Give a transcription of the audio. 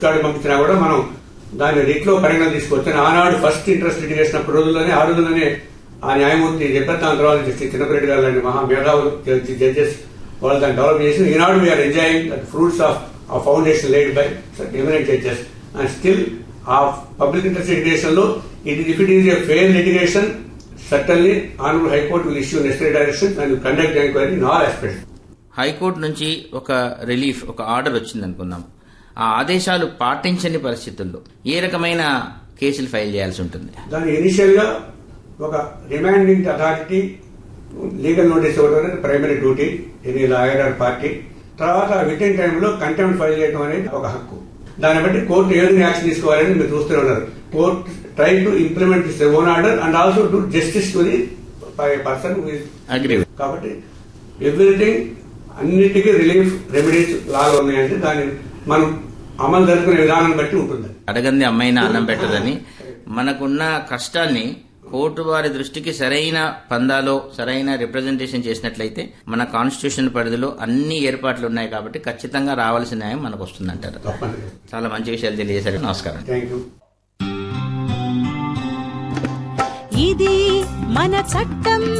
card పంపించినా కూడా మనం దాన్ని రిట్లో పరిగణన తీసుకోవచ్చు ఆనాడు ఫస్ట్ ఇంట్రెస్ట్ లిటిగేషన్ అప్పుడు రోజుల్లోనే ఆ రోజుల్లోనే ఆ న్యాయమూర్తి చెప్పారు దాని తర్వాత జస్టిస్ చిన్నపరెడ్డి గారు లాంటి మహా మేధావులు జడ్జెస్ వాళ్ళు దాన్ని డెవలప్ చేసి ఈనాడు we are enjoying the fruits of a foundation laid by eminent judges and still a public interest litigation లో it if it is a fair litigation certainly honourable high court will issue necessary direction and conduct enquiry in all aspects high court నుంచి ఒక relief ఒక order వచ్చింది అనుకుందాం ఆ ఆదేశాలు పాటించని పరిస్థితుల్లో ఏ రకమైన కేసులు ఫైల్ చేయాల్సి ఉంటుంది దాని ఇనిషియల్ గా ఒక రిమాండింగ్ అథారిటీ లీగల్ నోటీస్ ఇవ్వడం అనేది primary duty any lawyer or party తర్వాత విత్ ఇన్ టైంలో కంటెంప్ట్ ఫైల్ చేయడం అనేది ఒక హక్కు దాన్ని బట్టి కోర్టు ఏ విధంగా యాక్షన్ తీసుకోవాలని మీరు చూస్తూనే ఉన్నారు court try to implement this own order and also do justice to the person aggrieved కాబట్టి ఎవ్రీథింగ్ అన్నిటికీ రిలీఫ్ రెమెడీస్ లాగా ఉన్నాయంటే దాన్ని మనం అమలు జరుపుకునే విధానం బట్టి ఉంటుంది అడగంది అమ్మాయిన అన్నం పెట్టదని మనకున్న కష్టాన్ని కోర్టు వారి దృష్టికి సరైన పందాలో సరైన రిప్రజెంటేషన్ చేసినట్లయితే మన కాన్స్టిట్యూషన్ పరిధిలో అన్ని ఏర్పాట్లు ఉన్నాయి కాబట్టి ఖచ్చితంగా రావాల్సిన న్యాయం మనకు వస్తుందంటారు తప్పని చాలా మంచి విషయాలు తెలియజేశారు నమస్కారం థ్యాంక్ యూ ఇది మన చట్టం